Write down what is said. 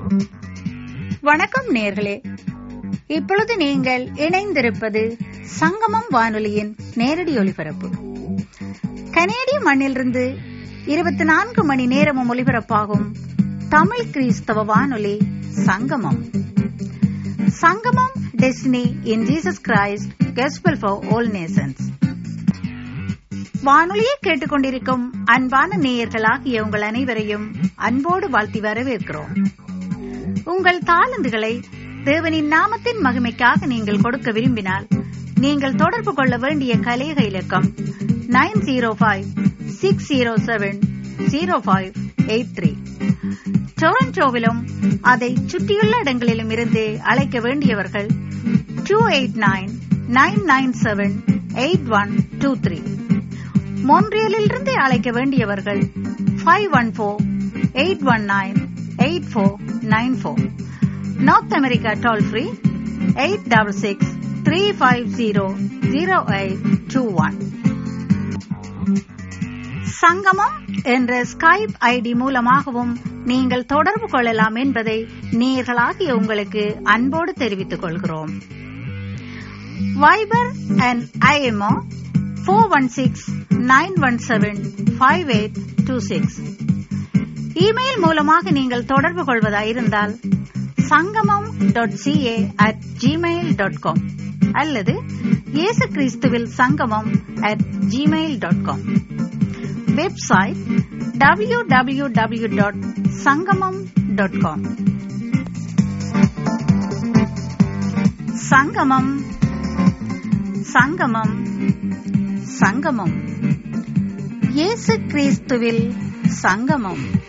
வணக்கம் நேர்களே இப்பொழுது நீங்கள் இணைந்திருப்பது சங்கமம் வானொலியின் நேரடி ஒலிபரப்பு கனேடிய மண்ணிலிருந்து இருபத்தி நான்கு மணி நேரமும் ஒலிபரப்பாகும் தமிழ் கிறிஸ்தவ வானொலி Sangamam Sangamam destiny in Jesus Christ gospel for all nations வானொலியை கேட்டுக்கொண்டிருக்கும் அன்பான நேயர்களாகிய உங்கள் அனைவரையும் அன்போடு வாழ்த்தி வரவேற்கிறோம் உங்கள் தாளந்துகளை தேவனின் நாமத்தின் மகிமைக்காக நீங்கள் கொடுக்க விரும்பினால் நீங்கள் தொடர்பு கொள்ள வேண்டிய கலேக இலக்கம் nine zero five six zero seven zero five eight three டொரண்டோவிலும் அதை சுற்றியுள்ள இடங்களிலும் இருந்து அழைக்க வேண்டியவர்கள் two eight nine nine nine seven eight one two three மோன்ட்ரியலிலிருந்து அழைக்க வேண்டியவர்கள் five one four eight one nine eight four nine four North America toll free eight double six three five zero zero eight two one Sangamam என்ற Skype ID மூலமாகவும் நீங்கள் தொடர்பு கொள்ளலாம் என்பதை நேர்களாகிய உங்களுக்கு அன்போடு தெரிவித்துக் கொள்கிறோம் Viber and IMO four one six nine one seven five eight two six email மூலமாக நீங்கள் தொடர்பு கொள்வதாயிருந்தால் Sangamam dot CA at Gmail dot com அல்லது இயேசு கிறிஸ்துவில் Sangamam at Gmail dot com website W W W dot Sangamam dot com Sangamam Sangamam சங்கமம் இயேசு கிறிஸ்துவில் சங்கமம்